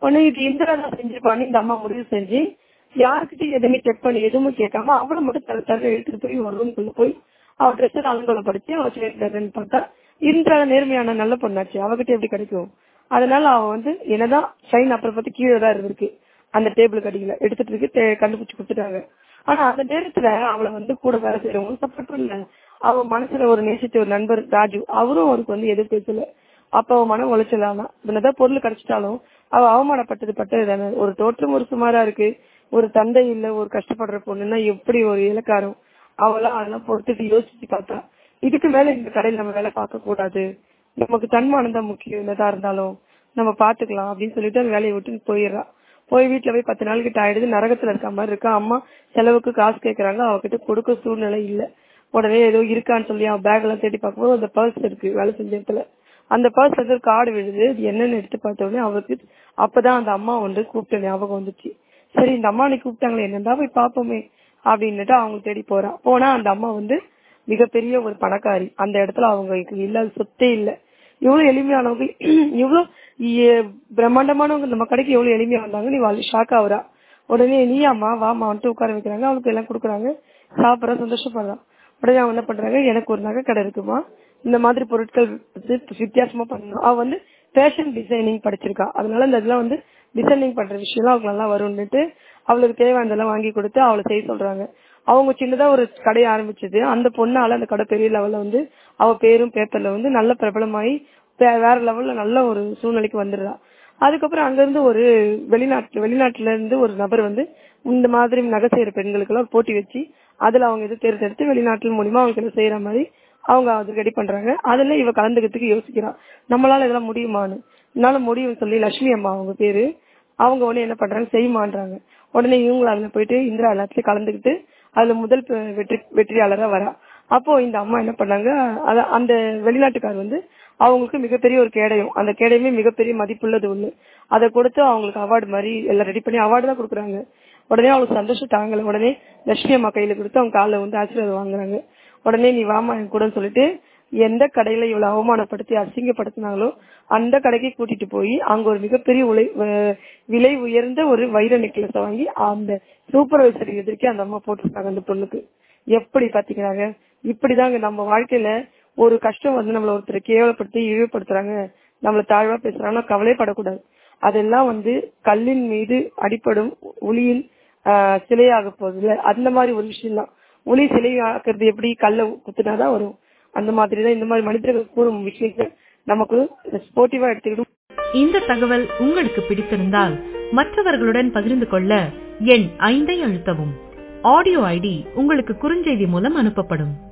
உடனே இது இந்திரா தான் செஞ்சிருப்பான்னு இந்த அம்மா முடிவு செஞ்சு யாருக்கிட்டையும் எதுவுமே செக் பண்ணி எதுவுமே கேட்காம அவளை மட்டும் தர தர எடுத்துட்டு போய் ஒரு ரூம்குள்ள போய் அவ ட்ரெஸ் அலங்கோலப்படுத்தி அவ சேர்ந்து பார்த்தா இந்திரா நேர்மையான நல்ல பொண்ணாச்சு அவகிட்ட எப்படி கிடைக்கும் அதனால அவ வந்து என்னதான் ஷைன் அப்புறம் பார்த்து கீழே தான் இருந்திருக்கு அந்த டேபிள் கடியில எடுத்துட்டு இருக்கு தே- கண்டுபிடிச்சு கொடுத்துட்டாங்க ஆனா அந்த நேரத்துல அவளை வந்து கூட வேலை செய்யறவங்க சப்போர்ட் பண்ணல அவ மனசுல ஒரு நேசித்த ஒரு நண்பர் ராஜு அவரும் அவருக்கு வந்து எதுவும் பேசல அப்ப அவ மனம் உழைச்சலானா என்னதான் பொருள் கிடைச்சிட்டாலும் அவ அவமானப்பட்டது பட்டது தானே ஒரு தோற்றம் ஒரு சுமாரா இருக்கு ஒரு தந்தை இல்ல ஒரு கஷ்டப்படுற பொண்ணுன்னா எப்படி ஒரு இலக்காரம் அவளாம் அதெல்லாம் பொறுத்துட்டு யோசிச்சு பார்த்தா இதுக்கு மேல இந்த கடையில் நம்ம வேலை பார்க்க கூடாது நமக்கு தன்மானம் தான் முக்கியம் என்னதா இருந்தாலும் நம்ம பாத்துக்கலாம் அப்படின்னு சொல்லிட்டு அந்த வேலையை விட்டு போயிடுறா போய் வீட்டுல போய் பத்து நாள் கிட்ட ஆயிடுது நரகத்துல இருக்க மாதிரி இருக்கா அம்மா செலவுக்கு காசு கேக்குறாங்க அவகிட்ட கொடுக்க சூழ்நிலை இல்ல உடனே ஏதோ இருக்கான்னு சொல்லி அவன் பேக் எல்லாம் தேடி பார்க்கும்போது அந்த பர்ஸ் இருக்கு வேலை செஞ்ச இடத்துல அந்த பர்ஸ் வந்து கார்டு விழுது இது என்னன்னு எடுத்து பார்த்த உடனே அவருக்கு அப்பதான் அந்த அம்மா வந்து கூப்பிட்ட ஞாபகம் வந்துச்சு சரி இந்த அம்மா நீ கூப்பிட்டாங்களே என்னதான் போய் பாப்போமே அப்படின்னுட்டு அவங்க தேடி போறா போனா அந்த அம்மா வந்து மிகப்பெரிய ஒரு பணக்காரி அந்த இடத்துல அவங்களுக்கு இல்லாத சொத்தே இல்ல இவ்வளவு எளிமையானவங்க இவ்வளவு எ- பிரம்மாண்டமானவங்க நம்ம கடைக்கு எவ்வளவு எளிமையா வந்தாங்க நீ ஷாக் ஆகுறா உடனே நீ அம்மா வாமா வந்துட்டு உட்கார வைக்கிறாங்க அவளுக்கு எல்லாம் கொடுக்குறாங்க சாப்பிடற சந்தோஷப்படுறான் உடனே அவங்க என்ன பண்றாங்க எனக்கு ஒரு நகை கடை இருக்குமா இந்த மாதிரி பொருட்கள் வந்து வித்தியாசமா பண்ணணும் அவ வந்து ஃபேஷன் டிசைனிங் படிச்சிருக்கா அதனால இந்த இதெல்லாம் வந்து டிசைனிங் பண்ற விஷயம் அவங்களுக்கு நல்லா வரும்னுட்டு அவளுக்கு தேவையானதெல்லாம் வாங்கி கொடுத்து அவளை செய்ய சொல்றாங்க அவங்க சின்னதா ஒரு கடையை ஆரம்பிச்சது அந்த பொண்ணால அந்த கடை பெரிய லெவல்ல வந்து அவ பேரும் பேப்பர்ல வந்து நல்ல பிரபலமாயி வே- வேற லெவல்ல நல்ல ஒரு சூழ்நிலைக்கு வந்துடுறா அதுக்கப்புறம் அங்க இருந்து ஒரு வெளிநாட்டு வெளிநாட்டுல இருந்து ஒரு நபர் வந்து இந்த மாதிரி நகை செய்யற பெண்களுக்கு எல்லாம் போட்டி வச்சு அதுல அவங்க இது தேர்ந்தெடுத்து வெளிநாட்டு மூலியமா அவங்களுக்கு எல்லாம் செய்யற மாதிரி அவங்க அது ரெடி பண்றாங்க அதுல இவ கலந்துக்கிறதுக்கு யோசிக்கிறா நம்மளால இதெல்லாம் முடியுமான்னு என்னால முடியும்னு சொல்லி லட்சுமி அம்மா அவங்க பேரு அவங்க உடனே என்ன பண்றாங்க செய்யுமான்றாங்க உடனே இவங்க அதுல போயிட்டு இந்திரா எல்லாத்துலயும் கலந்துக்கிட்டு அதுல முதல் பெ- வெற்றி வெற்றியாளரா வரா அப்போ இந்த அம்மா என்ன பண்ணாங்க அத- அந்த வெளிநாட்டுக்கார் வந்து அவங்களுக்கு மிகப்பெரிய ஒரு கேடயம் அந்த கேடயமே மிகப்பெரிய மதிப்புள்ளது ஒண்ணு அதை கொடுத்து அவங்களுக்கு அவார்டு மாதிரி எல்லாம் ரெடி பண்ணி அவார்டு தான் கொடுக்குறாங்க உடனே அவங்களுக்கு சந்தோஷம் தாங்கல உடனே லட்சுமி அம்மா கையில கொடுத்து அவங்க காலில் வந்து ஆசீர்வாதம் வாங்குறாங்க உடனே நீ வாமா என் கூட சொல்லிட்டு எந்த கடையில இவ்வளவு அவமானப்படுத்தி அசிங்கப்படுத்தினாங்களோ அந்த கடைக்கு கூட்டிட்டு போய் அங்க ஒரு மிகப்பெரிய உலை வ- விலை உயர்ந்த ஒரு வைர நெக்லஸ் வாங்கி அந்த சூப்பர்வைசர் எதிர்க்கே அந்த அம்மா போட்டிருக்காங்க அந்த பொண்ணுக்கு எப்படி பாத்தீங்கன்னாங்க இப்படிதாங்க நம்ம வாழ்க்கையில ஒரு கஷ்டம் வந்து நம்மள ஒருத்தர் கேவலப்படுத்தி இழிவுபடுத்துறாங்க நம்மள தாழ்வா பேசுறாங்கன்னா கவலைப்படக்கூடாது அதெல்லாம் வந்து கல்லின் மீது அடிப்படும் ஒளியின் ஆஹ், சிலையாக போகுதுல அந்த மாதிரி ஒரு விஷயம் தான் ஒளி சிலையாக்குறது எப்படி கல்ல குத்துனாதான் வரும் அந்த மாதிரி தான் இந்த மாதிரி மனிதர்கள் கூறும் விஷயங்கள் நமக்கு ஸ்போர்ட்டிவா எடுத்துக்கிடும் இந்த தகவல் உங்களுக்கு பிடித்திருந்தால் மற்றவர்களுடன் பகிர்ந்து கொள்ள எண் ஐந்தை அழுத்தவும் ஆடியோ ஐடி உங்களுக்கு குறுஞ்செய்தி மூலம் அனுப்பப்படும்